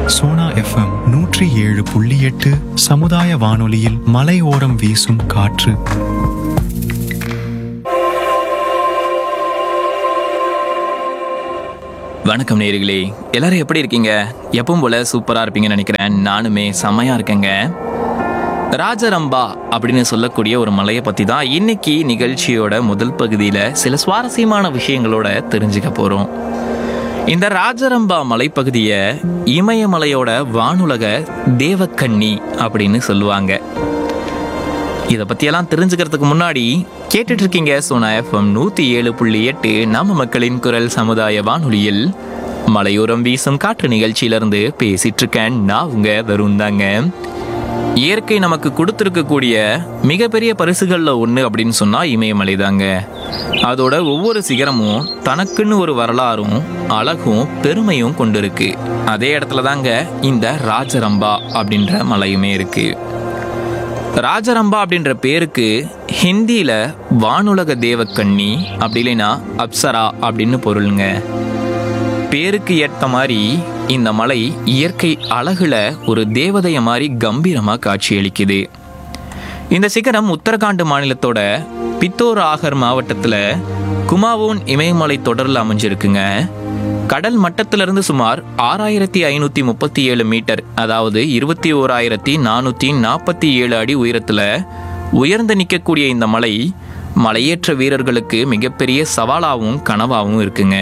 Sona FM நூற்றி ஏழு புள்ளி எட்டு சமுதாய வானொலியில் மலையோரம் வீசும் காற்று வணக்கம் நேர்களே எல்லாரும் எப்படி இருக்கீங்க எப்பவும் போல சூப்பரா இருப்பீங்கன்னு நினைக்கிறேன் நானுமே செமையா இருக்கேங்க ராஜரம்பா அப்படின்னு சொல்லக்கூடிய ஒரு மலையை பத்தி தான் இன்னைக்கு நிகழ்ச்சியோட முதல் பகுதியில சில சுவாரஸ்யமான விஷயங்களோட தெரிஞ்சுக்க போறோம் இந்த ராஜரம்பா மலைப்பகுதியை இமயமலையோட வானுலக தேவக்கண்ணி அப்படின்னு சொல்லுவாங்க இதை பற்றியெல்லாம் தெரிஞ்சுக்கிறதுக்கு முன்னாடி கேட்டுட்டு இருக்கீங்க சோனா எஃப்எம் நூற்றி ஏழு புள்ளி எட்டு நம்ம மக்களின் குரல் சமுதாய வானொலியில் மலையோரம் வீசும் காற்று நிகழ்ச்சியிலிருந்து பேசிட்டு இருக்கேன் நான் உங்க தருண் தாங்க இயற்கை நமக்கு கொடுத்துருக்கக்கூடிய மிகப்பெரிய பரிசுகளில் ஒன்று அப்படின்னு சொன்னால் இமயமலை தாங்க அதோட ஒவ்வொரு சிகரமும் தனக்குன்னு ஒரு வரலாறும் அழகும் பெருமையும் கொண்டிருக்கு அதே இடத்துல தாங்க இந்த ராஜரம்பா அப்படின்ற மலையுமே இருக்குது ராஜரம்பா அப்படின்ற பேருக்கு ஹிந்தியில வானுலக தேவக்கண்ணி அப்படி இல்லைன்னா அப்சரா அப்படின்னு பொருளுங்க பேருக்கு ஏற்ற மாதிரி இந்த மலை இயற்கை அழகுல ஒரு தேவதைய மாதிரி கம்பீரமா காட்சியளிக்குது இந்த சிகரம் உத்தரகாண்ட் மாநிலத்தோட பித்தோர் ஆகர் மாவட்டத்துல குமாவோன் இமயமலை தொடரில் அமைஞ்சிருக்குங்க கடல் மட்டத்திலிருந்து சுமார் ஆறாயிரத்தி ஐநூத்தி முப்பத்தி ஏழு மீட்டர் அதாவது இருபத்தி ஓராயிரத்தி நானூத்தி நாற்பத்தி ஏழு அடி உயரத்துல உயர்ந்து நிற்கக்கூடிய இந்த மலை மலையேற்ற வீரர்களுக்கு மிகப்பெரிய சவாலாகவும் கனவாகவும் இருக்குங்க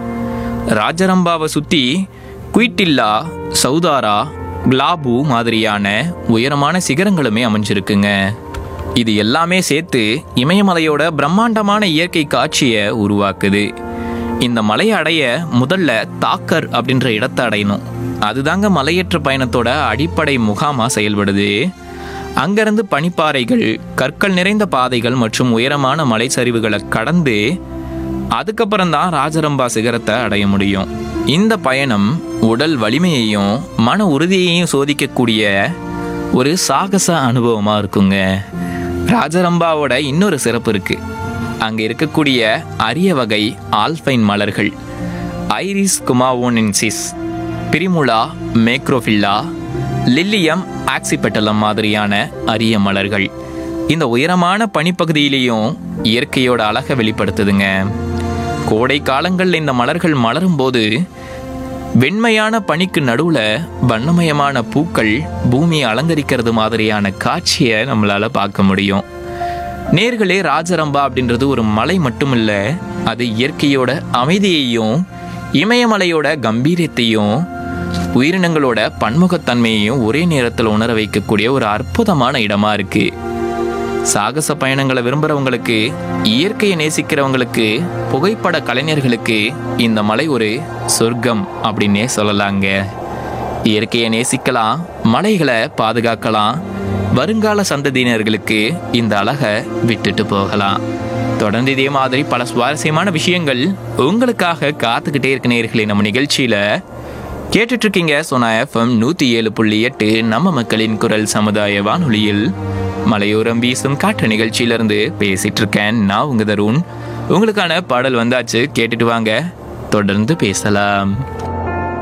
ராஜரம்பாவை சுத்தி குயிட்டில்லா சௌதாரா கிளாபு மாதிரியான உயரமான சிகரங்களுமே அமைஞ்சிருக்குங்க இது எல்லாமே சேர்த்து இமயமலையோட பிரம்மாண்டமான இயற்கை காட்சியை உருவாக்குது இந்த மலையை அடைய முதல்ல தாக்கர் அப்படின்ற இடத்தை அடையணும் அதுதாங்க மலையேற்ற பயணத்தோட அடிப்படை முகாமா செயல்படுது அங்கிருந்து பனிப்பாறைகள் கற்கள் நிறைந்த பாதைகள் மற்றும் உயரமான மலைச்சரிவுகளை கடந்து அதுக்கப்புறம் தான் ராஜரம்பா சிகரத்தை அடைய முடியும் இந்த பயணம் உடல் வலிமையையும் மன உறுதியையும் சோதிக்கக்கூடிய ஒரு சாகச அனுபவமா இருக்குங்க ராஜரம்பாவோட இன்னொரு சிறப்பு இருக்கு அங்க இருக்கக்கூடிய அரிய வகை ஆல்பைன் மலர்கள் ஐரிஸ் குமாவோனென்சிஸ் பிரிமுலா மேக்ரோஃபில்லா லில்லியம் ஆக்சிபெட்டலம் மாதிரியான அரிய மலர்கள் இந்த உயரமான பனிப்பகுதியிலையும் இயற்கையோட அழகை வெளிப்படுத்துதுங்க கோடை காலங்களில் இந்த மலர்கள் மலரும் போது வெண்மையான பனிக்கு நடுவுல வண்ணமயமான பூக்கள் பூமியை அலங்கரிக்கிறது மாதிரியான காட்சியை நம்மளால பார்க்க முடியும் நேர்களே ராஜரம்பா அப்படின்றது ஒரு மலை மட்டுமில்ல அது இயற்கையோட அமைதியையும் இமயமலையோட கம்பீரியத்தையும் உயிரினங்களோட பன்முகத்தன்மையையும் ஒரே நேரத்தில் உணர வைக்கக்கூடிய ஒரு அற்புதமான இடமா இருக்கு சாகச பயணங்களை விரும்புறவங்களுக்கு இயற்கையை நேசிக்கிறவங்களுக்கு புகைப்பட கலைஞர்களுக்கு இந்த மலை ஒரு சொர்க்கம் அப்படின்னே சொல்லலாங்க இயற்கையை நேசிக்கலாம் மலைகளை பாதுகாக்கலாம் வருங்கால சந்ததியினர்களுக்கு இந்த அழகை விட்டுட்டு போகலாம் தொடர்ந்து இதே மாதிரி பல சுவாரஸ்யமான விஷயங்கள் உங்களுக்காக காத்துக்கிட்டே இருக்க நேர்களே நம்ம நிகழ்ச்சியில கேட்டுட்டு இருக்கீங்க சோனா எஃப்எம் நூத்தி ஏழு புள்ளி எட்டு நம்ம மக்களின் குரல் சமுதாய வானொலியில் மலையோரம் வீசும் காற்று நிகழ்ச்சியிலிருந்து பேசிட்டு இருக்கேன் நான் உங்க தருண் உங்களுக்கான பாடல் வந்தாச்சு கேட்டுட்டு வாங்க தொடர்ந்து பேசலாம்